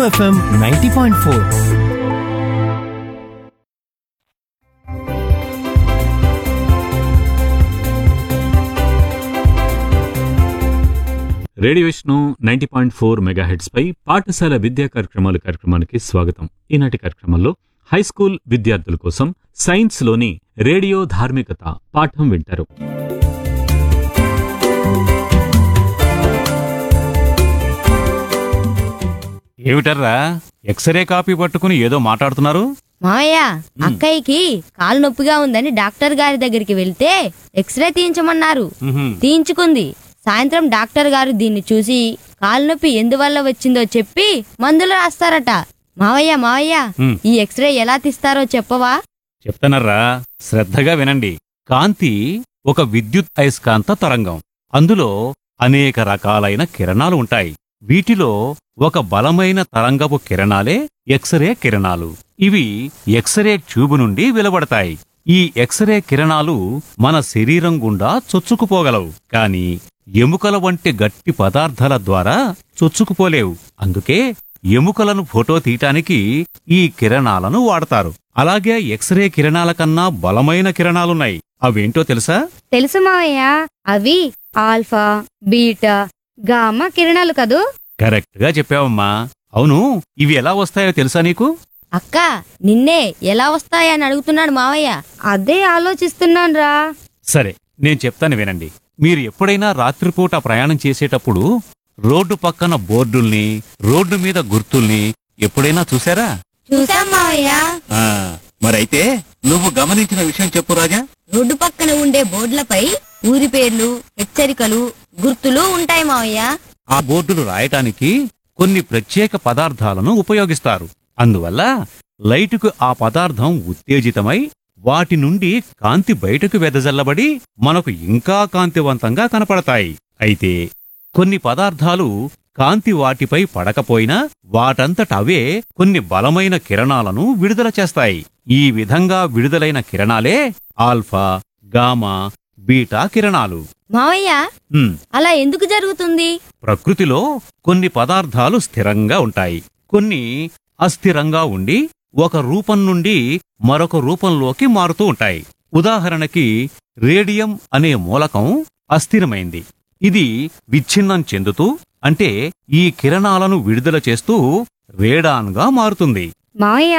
FM ninety point four radio Vishnu ninety point four megahertz పై పాఠశాల విద్యా కార్యక్రమాలు కార్యక్రమానికి స్వాగతం ఈనాటి కార్యక్రమంలో హై స్కూల్ విద్యార్థుల కోసం సైన్స్ లోని రేడియో ధార్మికత పాఠం వింటారు ఏమిటర్రా ఎక్స్రే కాపీ పట్టుకుని ఏదో మాట్లాడుతున్నారు మావయ్య అక్కయ్యకి కాలు నొప్పిగా ఉందని డాక్టర్ గారి దగ్గరికి వెళ్తే ఎక్స్రే తీయించమన్నారు తీయించుకుంది సాయంత్రం డాక్టర్ గారు దీన్ని చూసి కాలు నొప్పి ఎందువల్ల వచ్చిందో చెప్పి మందులు రాస్తారట మావయ్య మావయ్య హ్మ్. ఈ ఎక్స్రే ఎలా తీస్తారో చెప్పవా చెప్తానర్రా శ్రద్ధగా వినండి కాంతి ఒక విద్యుత్ అయస్కాంత తరంగం అందులో అనేక రకాలైన కిరణాలు ఉంటాయి వీటిలో ఒక బలమైన తరంగపు కిరణాలే ఎక్స్రే కిరణాలు ఇవి ఎక్స్రే ట్యూబ్ నుండి వెలువడతాయి ఈ ఎక్స్రే కిరణాలు మన శరీరం గుండా చొచ్చుకుపోగలవు కాని ఎముకల వంటి గట్టి పదార్థాల ద్వారా చొచ్చుకుపోలేవు అందుకే ఎముకలను ఫోటో తీయటానికి ఈ కిరణాలను వాడతారు అలాగే ఎక్స్రే కిరణాల కన్నా బలమైన కిరణాలున్నాయి అవేంటో తెలుసా తెలుసు మావయ్య అవి ఆల్ఫా బీటా గామా కిరణాలు కదూ కరెక్ట్ గా చెప్పావమ్మా అవును ఇవి ఎలా వస్తాయో తెలుసా నీకు అక్క నిన్నే ఎలా వస్తాయని అడుగుతున్నాడు మావయ్య అదే ఆలోచిస్తున్నాను రా సరే నేను చెప్తాను వినండి మీరు ఎప్పుడైనా రాత్రిపూట ప్రయాణం చేసేటప్పుడు రోడ్డు పక్కన బోర్డుల్ని రోడ్డు మీద గుర్తుల్ని ఎప్పుడైనా చూసారా చూసాం మావయ్య ఆ, మరైతే నువ్వు గమనించిన విషయం చెప్పు రాజా రోడ్డు పక్కన ఉండే బోర్డులపై ఊరి పేర్లు హెచ్చరికలు గుర్తులు ఉంటాయి మావయ్య ఆ బోర్డులు రాయటానికి కొన్ని ప్రత్యేక పదార్థాలను ఉపయోగిస్తారు అందువల్ల లైటుకు ఆ పదార్థం ఉత్తేజితమై వాటి నుండి కాంతి బయటకు వెదజల్లబడి మనకు ఇంకా కాంతివంతంగా కనపడతాయి అయితే కొన్ని పదార్థాలు కాంతి వాటిపై పడకపోయినా వాటంతట అవే కొన్ని బలమైన కిరణాలను విడుదల చేస్తాయి ఈ విధంగా విడుదలైన కిరణాలే ఆల్ఫా గామా బీటా కిరణాలు మావయ్య హ్మ్. అలా ఎందుకు జరుగుతుంది ప్రకృతిలో కొన్ని పదార్థాలు స్థిరంగా ఉంటాయి కొన్ని అస్థిరంగా ఉండి ఒక రూపం నుండి మరొక రూపంలోకి మారుతూ ఉంటాయి ఉదాహరణకి రేడియం అనే మూలకం అస్థిరమైంది ఇది విచ్ఛిన్నం చెందుతూ అంటే ఈ కిరణాలను విడుదల చేస్తూ రేడాన్గా మారుతుంది మావయ్య